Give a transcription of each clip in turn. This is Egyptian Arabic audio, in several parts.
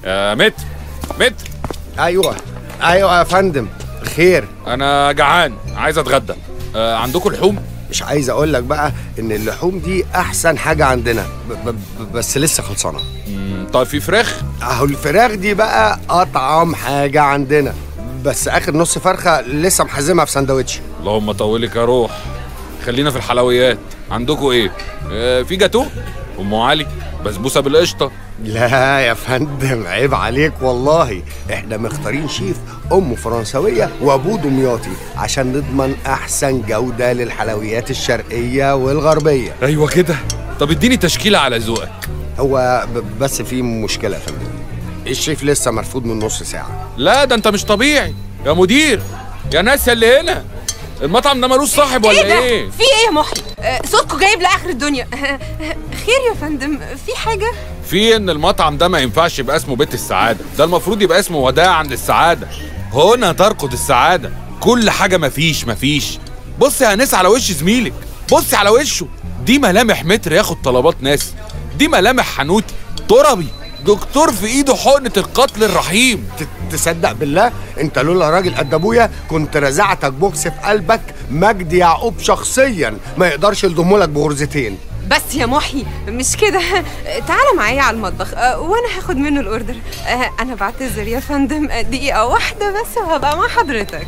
يا متر متر ايوه ايوه يا فندم خير انا جعان عايز اتغدى آه عندكم لحوم مش عايز اقول لك بقى ان اللحوم دي احسن حاجه عندنا ب ب ب بس لسه خلصانه مم، طيب في فراخ اهو الفراخ دي بقى اطعم حاجه عندنا بس اخر نص فرخه لسه محزمها في سندوتش اللهم طولك يا روح خلينا في الحلويات عندكم ايه آه في جاتو ام علي بسبوسه بالقشطه لا يا فندم عيب عليك والله احنا مختارين شيف امه فرنسويه وابوه دمياطي عشان نضمن احسن جوده للحلويات الشرقيه والغربيه ايوه كده طب اديني تشكيله على ذوقك هو ب- بس في مشكله يا فندم الشيف لسه مرفوض من نص ساعه لا ده انت مش طبيعي يا مدير يا ناس يا اللي هنا المطعم ده ملوش صاحب ولا ايه ده؟ ايه في ايه يا محي؟ آه، صوتكم جايب لاخر الدنيا خير يا فندم في حاجة؟ في ان المطعم ده ما ينفعش يبقى اسمه بيت السعاده ده المفروض يبقى اسمه وداعا للسعاده هنا ترقد السعاده كل حاجه مفيش مفيش بص يا انس على وش زميلك بص على وشه دي ملامح متر ياخد طلبات ناس دي ملامح حنوتي تربي دكتور في ايده حقنه القتل الرحيم ت- تصدق بالله انت لولا راجل قد ابويا كنت رزعتك بوكس في قلبك مجدي يعقوب شخصيا ما يقدرش يلضمه لك بغرزتين بس يا محي مش كده تعالى معايا على المطبخ آه، وانا هاخد منه الاوردر آه، انا بعتذر يا فندم آه، دقيقة واحدة بس وهبقى مع حضرتك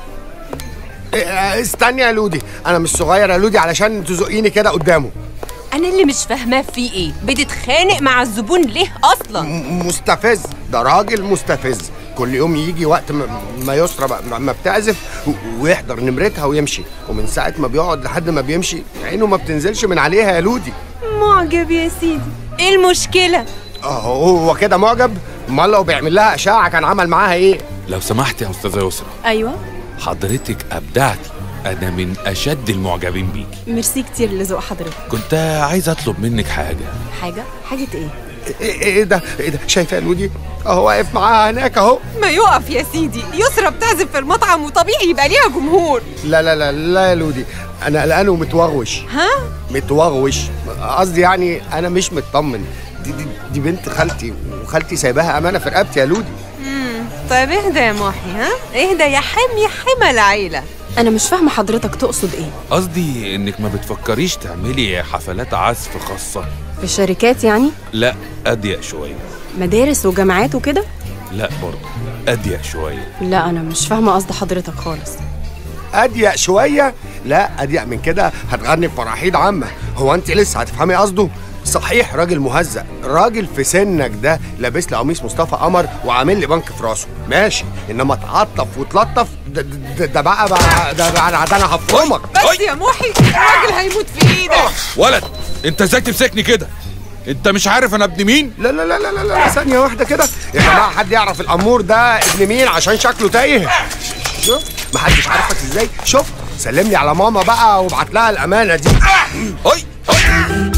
اه، استني يا لودي انا مش صغير يا لودي علشان تزقيني كده قدامه انا اللي مش فاهماه في ايه بتتخانق مع الزبون ليه اصلا م- مستفز ده راجل مستفز كل يوم يجي وقت ما- ما يسرى بقى- ما بتعزف و- ويحضر نمرتها ويمشي ومن ساعة ما بيقعد لحد ما بيمشي عينه ما بتنزلش من عليها يا لودي معجب يا سيدي ايه المشكلة اه هو كده معجب امال لو بيعمل لها اشاعة كان عمل معاها ايه لو سمحت يا استاذه يسرا ايوه حضرتك ابدعتي انا من اشد المعجبين بيكي ميرسي كتير لذوق حضرتك كنت عايز اطلب منك حاجه حاجه حاجه ايه ايه ايه ده ايه ده شايفه يا لودي اهو واقف معاها هناك اهو ما يقف يا سيدي يسرى بتعزف في المطعم وطبيعي يبقى ليها جمهور لا لا لا لا يا لودي انا قلقان ومتوغوش ها متوغوش قصدي يعني انا مش مطمن دي, دي, دي بنت خالتي وخالتي سايباها امانه في رقبتي يا لودي مم. طيب اهدى يا محي ها اهدى يا حمي حمى العيلة انا مش فاهمه حضرتك تقصد ايه قصدي انك ما بتفكريش تعملي حفلات عزف خاصه في الشركات يعني لا اضيق شويه مدارس وجامعات وكده لا برضه اضيق شويه لا انا مش فاهمه قصد حضرتك خالص اضيق شويه لا اضيق من كده هتغني في فراحيد عامه هو انت لسه هتفهمي قصده صحيح راجل مهزأ راجل في سنك ده لابس لي قميص مصطفى قمر وعامل لي بنك في راسه ماشي انما اتعطف وتلطف ده, ده, ده بقى بقى ده, ده, ده انا هفرمك بس يا محي الراجل هيموت في ايدك ولد انت ازاي تمسكني كده انت مش عارف انا ابن مين لا لا لا لا لا, لا ثانية واحدة كده يا جماعة حد يعرف الأمور ده ابن مين عشان شكله تايه شفت محدش عارفك ازاي شفت سلم لي على ماما بقى وابعت لها الأمانة دي هاي هاي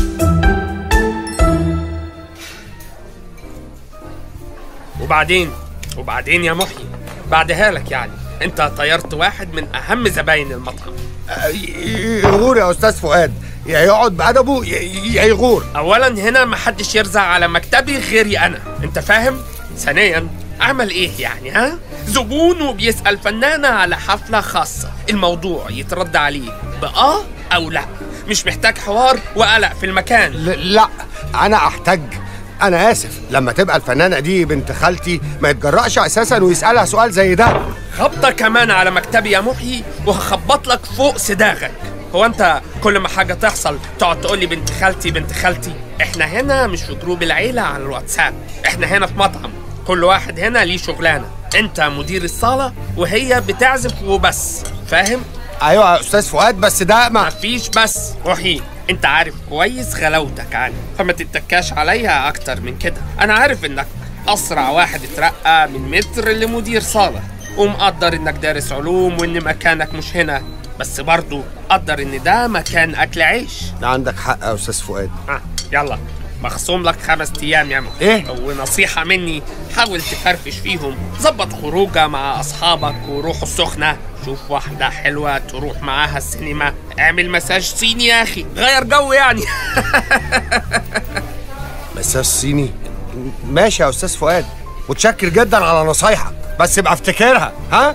وبعدين وبعدين يا محيي بعدها لك يعني انت طيرت واحد من اهم زباين المطعم يغور يا أستاذ فؤاد يا يقعد بأدبه يا يا يغور اولا هنا محدش يرزع على مكتبي غيري انا انت فاهم ثانيا اعمل ايه يعني ها زبون وبيسال فنانه على حفله خاصه الموضوع يترد عليه باه او لا مش محتاج حوار وقلق في المكان ل- لا أنا أحتاج أنا آسف لما تبقى الفنانة دي بنت خالتي ما يتجرأش أساسا ويسألها سؤال زي ده خبطة كمان على مكتبي يا محيي وهخبط لك فوق صداغك هو انت كل ما حاجة تحصل تقعد تقول لي بنت خالتي بنت خالتي احنا هنا مش في جروب العيلة على الواتساب احنا هنا في مطعم كل واحد هنا ليه شغلانة انت مدير الصالة وهي بتعزف وبس فاهم؟ أيوة يا أستاذ فؤاد بس ده ما مفيش بس محيي انت عارف كويس غلاوتك عني فما تتكاش عليا اكتر من كده انا عارف انك اسرع واحد اترقى من متر لمدير صالة ومقدر انك دارس علوم وان مكانك مش هنا بس برضو قدر ان ده مكان اكل عيش عندك حق يا أستاذ فؤاد آه يلا مخصوم لك خمس ايام يا محي إيه؟ ونصيحة مني حاول تفرفش فيهم ظبط خروجة مع اصحابك وروحوا السخنة شوف واحدة حلوة تروح معاها السينما اعمل مساج صيني يا اخي غير جو يعني مساج صيني ماشي يا أستاذ فؤاد متشكر جدا على نصايحك بس ابقى افتكرها ها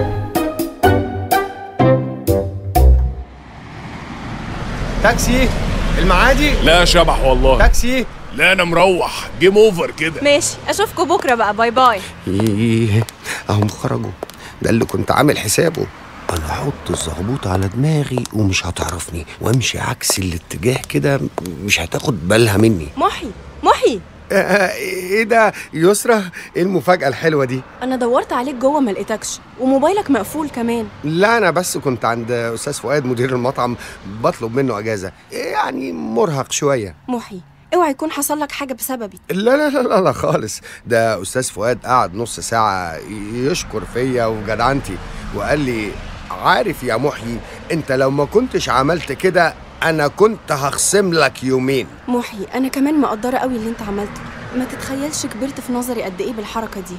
تاكسي المعادي لا شبح والله تاكسي لا انا مروح جيم اوفر كده ماشي اشوفكم بكره بقى باي باي ايه اهم خرجوا ده اللي كنت عامل حسابه انا احط الزغبوط على دماغي ومش هتعرفني وامشي عكس الاتجاه كده مش هتاخد بالها مني محي محي آه، ايه ده يسرا ايه المفاجأة الحلوة دي انا دورت عليك جوه ما لقيتكش وموبايلك مقفول كمان لا انا بس كنت عند استاذ فؤاد مدير المطعم بطلب منه اجازة يعني مرهق شوية محي اوعى يكون حصل لك حاجه بسببي لا لا لا لا, لا خالص ده استاذ فؤاد قعد نص ساعة يشكر فيا وجدعنتي وقال لي عارف يا محيي انت لو ما كنتش عملت كده انا كنت هخصم لك يومين محي انا كمان مقدره قوي اللي انت عملته ما تتخيلش كبرت في نظري قد ايه بالحركه دي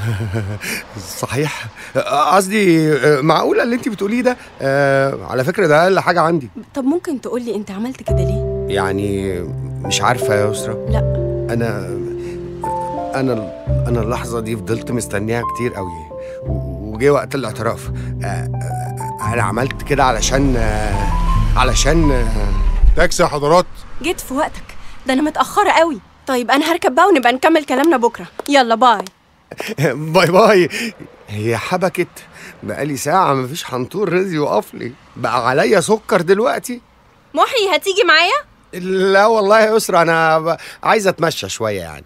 صحيح قصدي آه، معقولة اللي انت بتقوليه ده آه، على فكرة ده اقل حاجة عندي طب ممكن تقولي انت عملت كده ليه يعني مش عارفة يا يسرا لا انا انا انا اللحظة دي فضلت مستنيها كتير قوي و- وجه وقت الاعتراف آه، آه، انا عملت كده علشان آه، علشان آه، تاكسي يا حضرات جيت في وقتك ده انا متاخره قوي طيب انا هركب بقى ونبقى نكمل كلامنا بكره يلا باي باي باي هي حبكت بقالي ساعة مفيش حنطور رزق يقف لي بقى عليا سكر دلوقتي محي هتيجي معايا لا والله يا يسرا انا ب- عايز اتمشى شوية يعني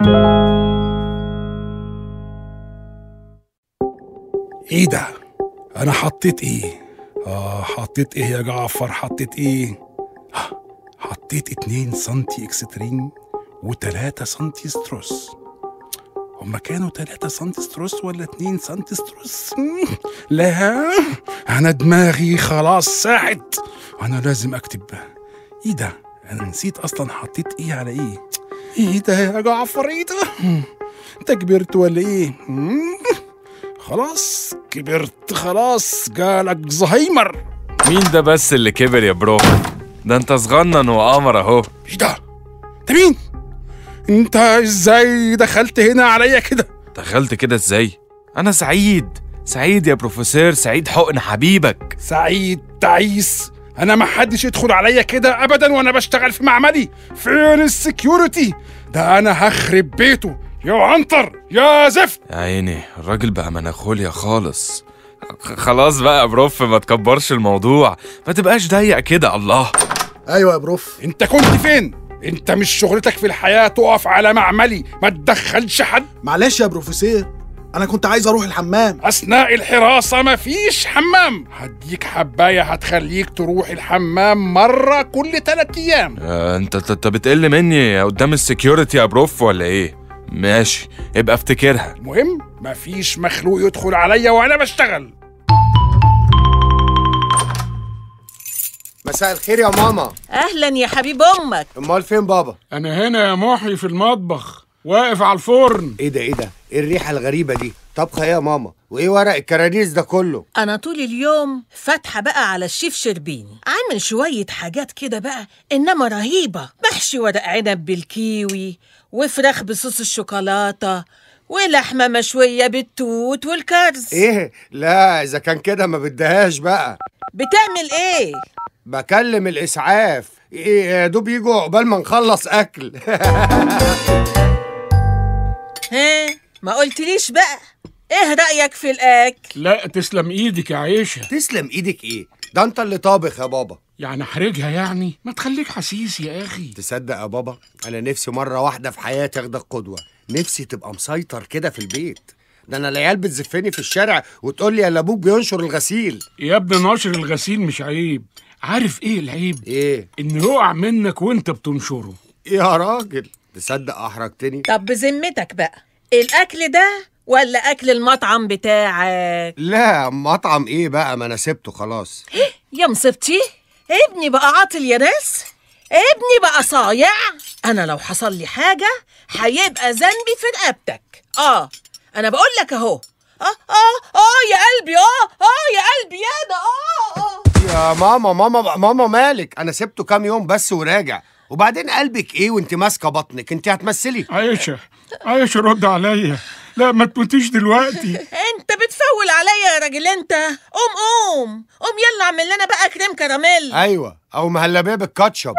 ايه ده انا حطيت ايه اه حطيت ايه يا جعفر حطيت ايه ها، حطيت اتنين سنتي اكسترين وتلاتة سنتي ستروس هما كانوا تلاتة سنتي ستروس ولا اتنين سنتي ستروس مم، لا انا دماغي خلاص ساحت وانا لازم اكتب ايه ده انا نسيت اصلا حطيت ايه على ايه ايه ده يا جعفر ايه ده مم، انت كبرت ولا ايه مم، خلاص كبرت خلاص جالك زهايمر مين ده بس اللي كبر يا برو ده انت صغنن وقمر اهو ايه ده انت مين انت ازاي دخلت هنا عليا كده دخلت كده ازاي انا سعيد سعيد يا بروفيسور سعيد حقن حبيبك سعيد تعيس انا ما حدش يدخل عليا كده ابدا وانا بشتغل في معملي فين السكيورتي ده انا هخرب بيته يا عنتر يا زفت يا عيني الراجل بقى مناخوليا خالص خ- خلاص بقى يا بروف ما تكبرش الموضوع ما تبقاش ضيق كده الله ايوه يا بروف انت كنت فين انت مش شغلتك في الحياه تقف على معملي ما تدخلش حد معلش يا بروفيسور انا كنت عايز اروح الحمام أثناء الحراسة مفيش حمام هديك حباية هتخليك تروح الحمام مرة كل تلات أيام آه، انت انت انت بتقل مني قدام السكيورتي يا بروف ولا ايه ماشي ابقى افتكرها المهم مفيش مخلوق يدخل عليا وأنا بشتغل مساء الخير يا ماما اهلا يا حبيب امك امال فين بابا أنا هنا يا محي في المطبخ واقف على الفرن ايه ده ايه ده ايه الريحة الغريبة دي طبخة ايه يا ماما وايه ورق الكرانيس ده كله انا طول اليوم فاتحه بقى على الشيف شربيني عامل شويه حاجات كده بقى انما رهيبه محشي ورق عنب بالكيوي وفراخ بصوص الشوكولاته ولحمه مشويه بالتوت والكرز ايه لا اذا كان كده ما بدهاش بقى بتعمل ايه بكلم الاسعاف ايه يا دوب يجوا عقبال ما نخلص اكل ها ما قلتليش بقى ايه رايك في الاكل لا تسلم إيدك يا عيشة تسلم ايدك ايه ده انت اللي طابخ يا بابا يعني أحرجها يعني ما تخليك حسيس يا أخي تصدق يا بابا انا نفسي مره واحده في حياتي اخدك قدوه نفسي تبقى مسيطر كده في البيت ده انا العيال بتزفني في الشارع وتقول لي يا ابوك بينشر الغسيل يا ابن ناشر الغسيل مش عيب عارف إيه العيب ايه إنه يقع منك وأنت بتنشره يا راجل تصدق احرجتني طب بذمتك بقى الاكل ده ولا اكل المطعم بتاعك لا مطعم ايه بقى ما انا سبته خلاص يا مصيبتي ابني بقى عاطل يا ناس ابني بقى صايع انا لو حصل لي حاجه هيبقى ذنبي في رقبتك اه انا بقول لك اهو اه اه اه يا قلبي اه اه يا قلبي يا ده اه اه يا ماما ماما ماما مالك انا سبته كام يوم بس وراجع وبعدين قلبك ايه وانت ماسكه بطنك انت هتمثلي عيشة عيشة رد عليا لا ما تموتيش دلوقتي انت بتفول عليا يا راجل انت قوم قوم قوم يلا اعمل لنا بقى كريم كراميل ايوه او مهلبيه بالكاتشب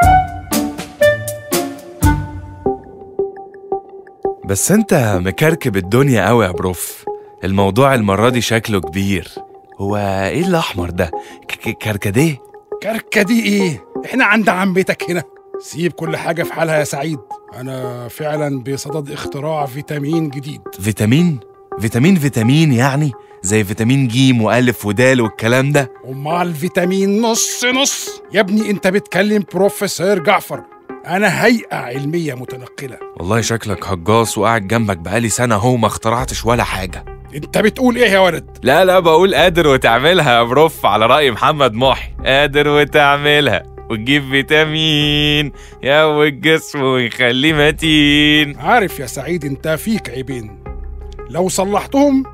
بس انت مكركب الدنيا قوي يا بروف الموضوع المرة دي شكله كبير هو ايه الأحمر ده؟ ك- ك- كركديه؟ كركدي ايه احنا عند عمتك هنا سيب كل حاجة في حالها يا سعيد أنا فعلا بصدد اختراع فيتامين جديد فيتامين؟ فيتامين فيتامين يعني؟ زي فيتامين جيم وألف ودال والكلام ده؟ ومع الفيتامين نص نص يا ابني انت بتكلم بروفيسور جعفر أنا هيئة علمية متنقلة والله شكلك هجاص وقاعد جنبك بقالي سنة اهو ما اخترعتش ولا حاجة انت بتقول ايه يا ولد لا لا بقول قادر وتعملها يا بروف على رأي محمد محي قادر وتعملها وتجيب فيتامين يقوي الجسم ويخليه متين عارف يا سعيد انت فيك عيبين لو صلحتهم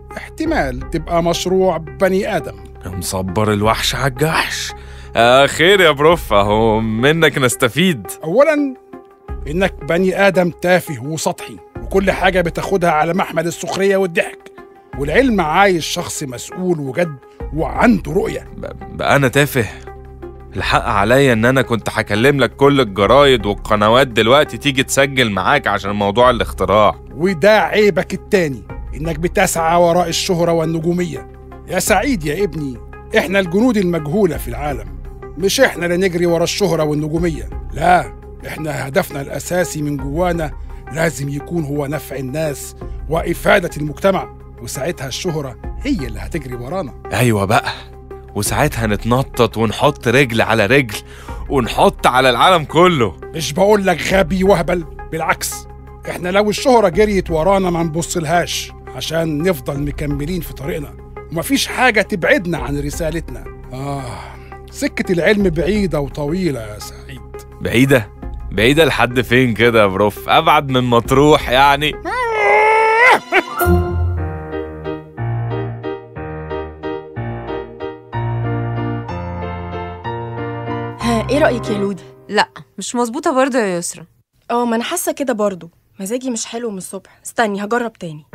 احتمال تبقى مشروع بني آدم مصبر الوحش على الجحش آه خير يا بروف اهو منك نستفيد أولا إنك بني آدم تافه وسطحي وكل حاجة بتاخدها على محمل السخرية والضحك والعلم عايز شخص مسؤول وجد وعنده رؤية بقى انا تافه الحق عليا ان انا كنت هكلم لك كل الجرايد والقنوات دلوقتي تيجي تسجل معاك عشان موضوع الاختراع وده عيبك التاني إنك بتسعى وراء الشهرة والنجومية يا سعيد يا ابني إحنا الجنود المجهولة في العالم مش إحنا اللي نجري ورا الشهرة والنجومية لا إحنا هدفنا الأساسي من جوانا لازم يكون هو نفع الناس وإفادة المجتمع وساعتها الشهرة هي اللي هتجري ورانا ايوه بقى وساعتها نتنطط ونحط رجل على رجل ونحط على العالم كله مش بقول لك غبي وهبل بالعكس احنا لو الشهرة جريت ورانا ما نبصلهاش عشان نفضل مكملين في طريقنا ومفيش حاجة تبعدنا عن رسالتنا آه سكة العلم بعيدة وطويلة يا سعيد بعيدة بعيدة لحد فين كده يا بروف ابعد من مطروح يعني ها ايه رأيك يا لودي لا مش مظبوطة برضه يا يسرا اه ما انا حاسة كده برضو مزاجي مش حلو من الصبح استني هجرب تاني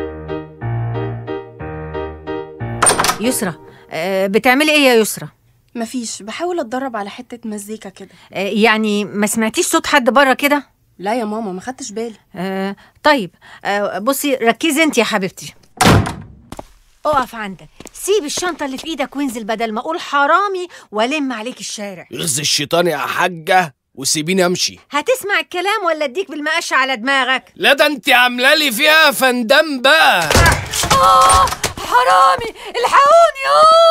يسرا آه، بتعملي ايه يا يسرا مفيش بحاول اتدرب على حتة مزيكا كده آه، يعني ما سمعتيش صوت حد بره كده لا يا ماما ما خدتش بالي آه، طيب آه، بصي ركزي انت يا حبيبتي اقف عندك سيب الشنطة اللي في ايدك وانزل بدل ما اقول حرامي والم عليك الشارع يغزي الشيطان يا حاجة وسيبيني امشي هتسمع الكلام ولا اديك بالمقش على دماغك لا ده انت عامله لي فيها فندم بقى اه حرامي الحقوني اه